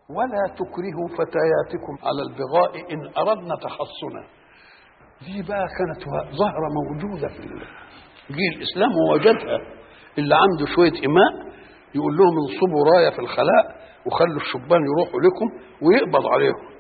ولا تكرهوا فتياتكم على البغاء ان اردنا تحصنا دي بقى كانت ظاهره موجوده في جيل الاسلام ووجدها اللي عنده شويه اماء يقول لهم انصبوا رايه في الخلاء وخلوا الشبان يروحوا لكم ويقبض عليهم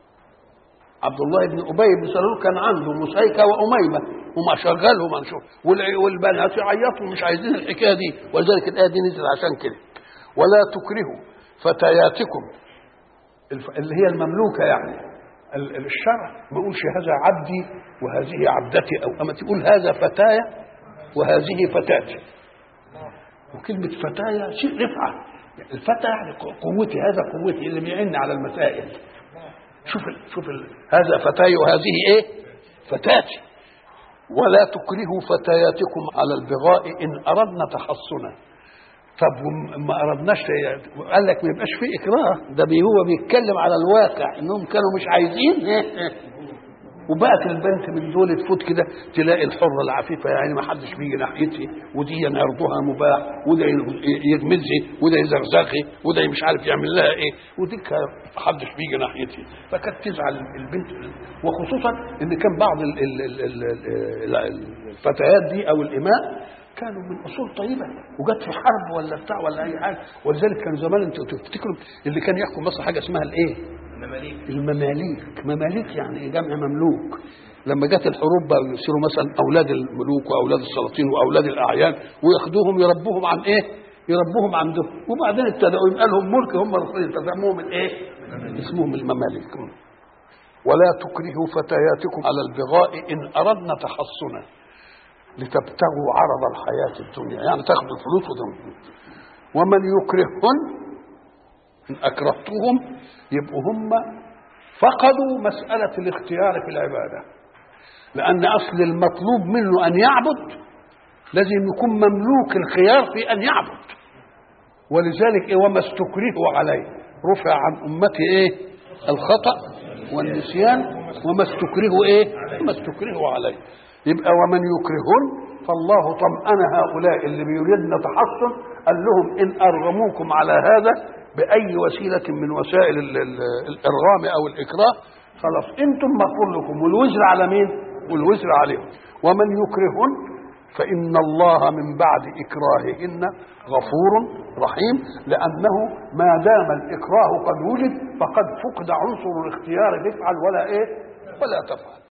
عبد الله بن ابي بن سلول كان عنده مسيكه واميمه وما شغلهم عن شغل والبنات يعيطوا مش عايزين الحكايه دي ولذلك الايه دي نزلت عشان كده ولا تكرهوا فتياتكم اللي هي المملوكه يعني الشرع ما يقولش هذا عبدي وهذه عبدتي او اما تقول هذا فتايا وهذه فتاتي وكلمه فتايا شيء رفعه الفتى يعني قوتي هذا قوتي اللي بيعن على المسائل شوف ال شوف ال هذا فتاي وهذه ايه فتاتي ولا تكرهوا فتياتكم على البغاء ان اردنا تحصنا طب ما اردناش قال لك ما يبقاش في اكراه ده بي هو بيتكلم على الواقع انهم كانوا مش عايزين وبقت البنت من دول تفوت كده تلاقي الحره العفيفه يعني ما حدش بيجي ناحيتي ودي عرضها مباح وده يغمزي وده يزغزغي وده مش عارف يعمل لها ايه ودي ما حدش بيجي ناحيتي فكانت تزعل البنت وخصوصا ان كان بعض ال ال ال الفتيات دي او الاماء كانوا من اصول طيبه وجت في حرب ولا بتاع ولا اي حاجه ولذلك كانوا زمان انتوا تفتكروا اللي كان يحكم مصر حاجه اسمها الايه؟ المماليك المماليك مماليك يعني جمع مملوك لما جت الحروب بقى يصيروا مثلا اولاد الملوك واولاد السلاطين واولاد الاعيان وياخدوهم يربوهم عن ايه؟ يربوهم عندهم وبعدين ابتدأوا يبقى لهم ملك هم الرسول تسموهم الايه؟ اسمهم المماليك ولا تكرهوا فتياتكم على البغاء ان اردنا تحصنا لتبتغوا عرض الحياة الدنيا يعني تاخدوا الفلوس ودم ومن يكرههن إن أكرهتهم يبقوا هم فقدوا مسألة الاختيار في العبادة لأن أصل المطلوب منه أن يعبد لازم يكون مملوك الخيار في أن يعبد ولذلك إيه وما استكرهوا عليه رفع عن أمتي إيه الخطأ والنسيان وما استكرهوا إيه وما استكرهوا عليه يبقى ومن يكرهن فالله طمأن هؤلاء اللي بيريدن تحصن قال لهم إن أرغموكم على هذا بأي وسيلة من وسائل الإرغام أو الإكراه خلاص أنتم مغفور لكم والوزر على مين؟ والوزر عليهم ومن يكرهن فإن الله من بعد إكراههن غفور رحيم لأنه ما دام الإكراه قد وجد فقد فقد عنصر الاختيار تفعل ولا إيه؟ ولا تفعل